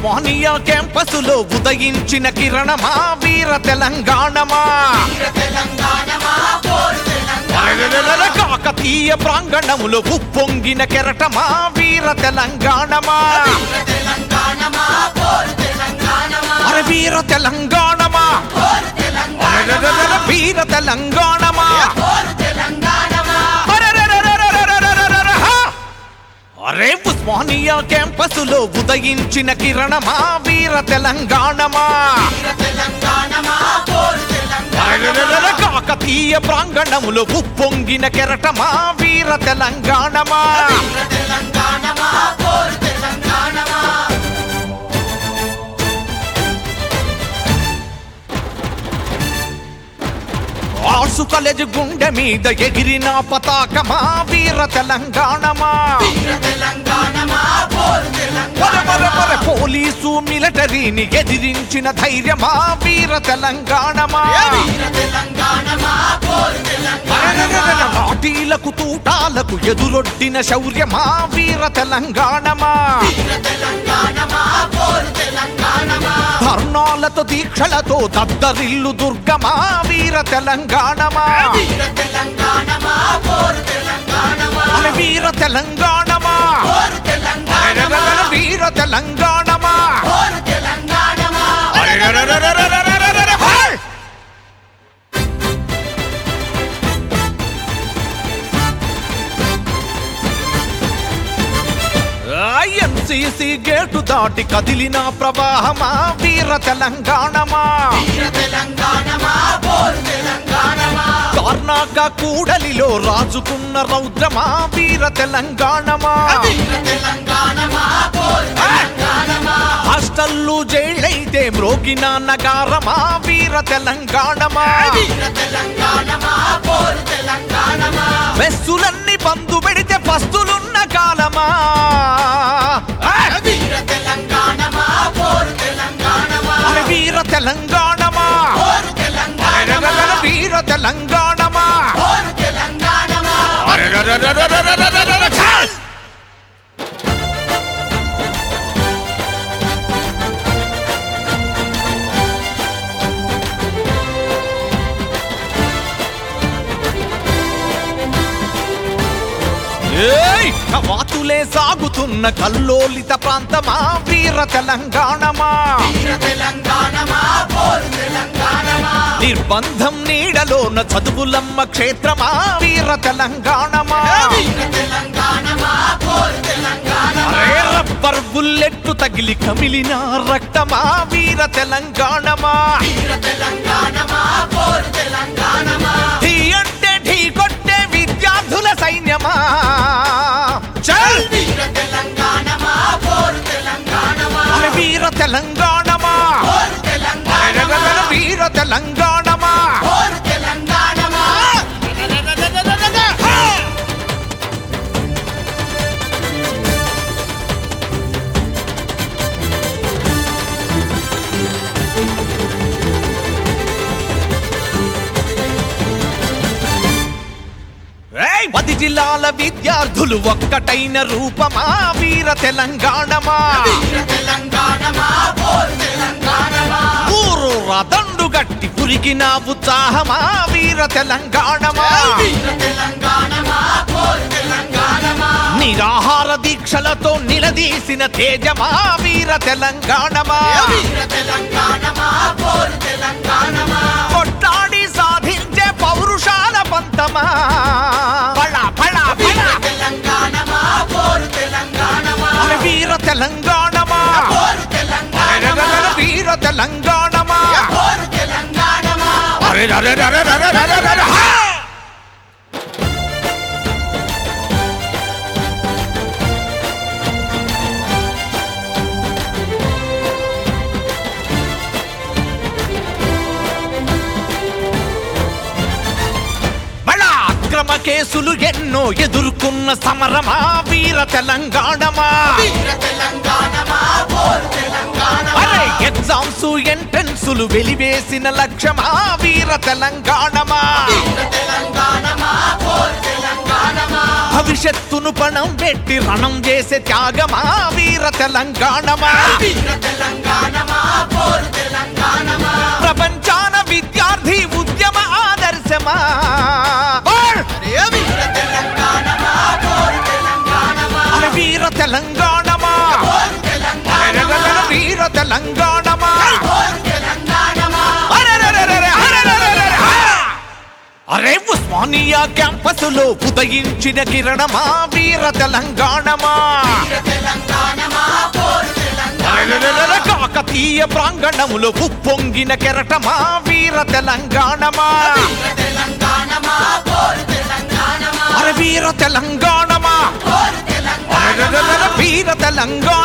ఉస్మానియా క్యాంపసులో ఉదయించిన కిరణమా వీర తెలంగాణమా అరెరెరెరె కాకతీయ ప్రాంగణములో ఉప్పొంగిన కెరటమా వీర తెలంగాణమా అరే వీర తెలంగాణమా అరెరెరెరెరె వీర తెలంగాణమా అరెరెరెరెరెరెరెరెరెరె హా! అరే ఉస్మానియా క్యాంపసులో ఉదయించిన కిరణమా వీర తెలంగాణమా అరెరెరెరె కాకతీయ ప్రాంగణములో ఉప్పొంగిన కెరటమా వీర తెలంగాణమా ఆర్సు కాలేజ్ గుండె మీద ఎగిరిన పతాకమా వీర తెలంగాణమా పర పర పర పోలీసు మిలిటరీని ఎదిరించిన ధైర్యమా వీర తెలంగాణమా అరెరెరెరె లాఠీలకు తూటాలకు ఎదురొడ్డిన శౌర్యమా వీర తెలంగాణమా ధర్నాలతో దీక్షలతో దద్దరిల్లు దుర్గమా వీర తెలంగాణమా అరే వీర తెలంగాణమా అరెరెరెరె వీర తెలంగాణమా అరెరెరెరెరెరెరెరెరెరె హై! ఎంసీసీ గేటు దాటి కదిలిన ప్రవాహమా వీర తెలంగాణమా కర్ణాక కూడలిలో రాజుకున్న రౌద్రమా వీర తెలంగాణమా హాస్టల్లు జైళ్ళైతే మ్రోగిన నగారమా వీర తెలంగాణమా మెస్సులన్నీ బంధు పెడితే పస్తులున్న కాలమా అరే వీర తెలంగాణమా అరెరెరెరె వీర తెలంగాణమా అరెరెరెరెరెరెరెరెరెరె ఛాల్! ఏయ్! కవాతులే సాగుతున్న కల్లోలిత ప్రాంతమా వీర తెలంగాణమా నిర్బంధం నీడలోన చదువులమ్మ క్షేత్రమా వీర తెలంగాణమా అరే రబ్బర్ బుల్లెట్టు తగిలి కమిలిన రక్తమా వీర తెలంగాణమా ఢీ అంటే ఢీ కొట్టే విద్యార్థుల సైన్యమా చల్ అరే వీర తెలంగాణమా అరెరెరెరె వీర తెలంగాణమా హా! ఏయ్! పది జిల్లాల విద్యార్థులు ఒక్కటైన రూపమా వీర తెలంగాణమా ఊరు రదండు గట్టి పురిగిన ఉత్సాహమా వీర తెలంగాణమా నిరాహార దీక్షలతో నిలదీసిన తేజమా వీర తెలంగాణమా కొట్టాడి సాధించే పౌరుషాల పంతమా పళ పళ పళ అరే వీర తెలంగాణమా అరెరెరెరె వీర తెలంగాణమా అరే అరే అరే అరే అరే అరే హా! బళ అక్రమ కేసులు ఎన్నో ఎదుర్కొన్న సమరమా వీర తెలంగాణమా అరే ఎగ్జామ్స్ ఎంట్రన్సులు వెలివేసిన లక్ష్యమా వీర తెలంగాణమా భవిష్యత్తును పణం పెట్టి రణం చేసే త్యాగమా వీర తెలంగాణమా ప్రపంచాన విద్యార్థి ఉద్యమ ఆదర్శమా అరే వీర తెలంగాణమా అరెరెరెరె వీర తెలంగాణమా అరెరెరెరెరె, అరెరెరెరెరె, హా! అరే ఉస్మానియా క్యాంపసులో ఉదయించిన కిరణమా వీర తెలంగాణమా అరెరెరెరె, కాకతీయ ప్రాంగణములో ఉప్పొంగిన కెరటమా వీర తెలంగాణమా అరే వీర తెలంగాణమా అరెరెరెరె, వీర తెలంగాణ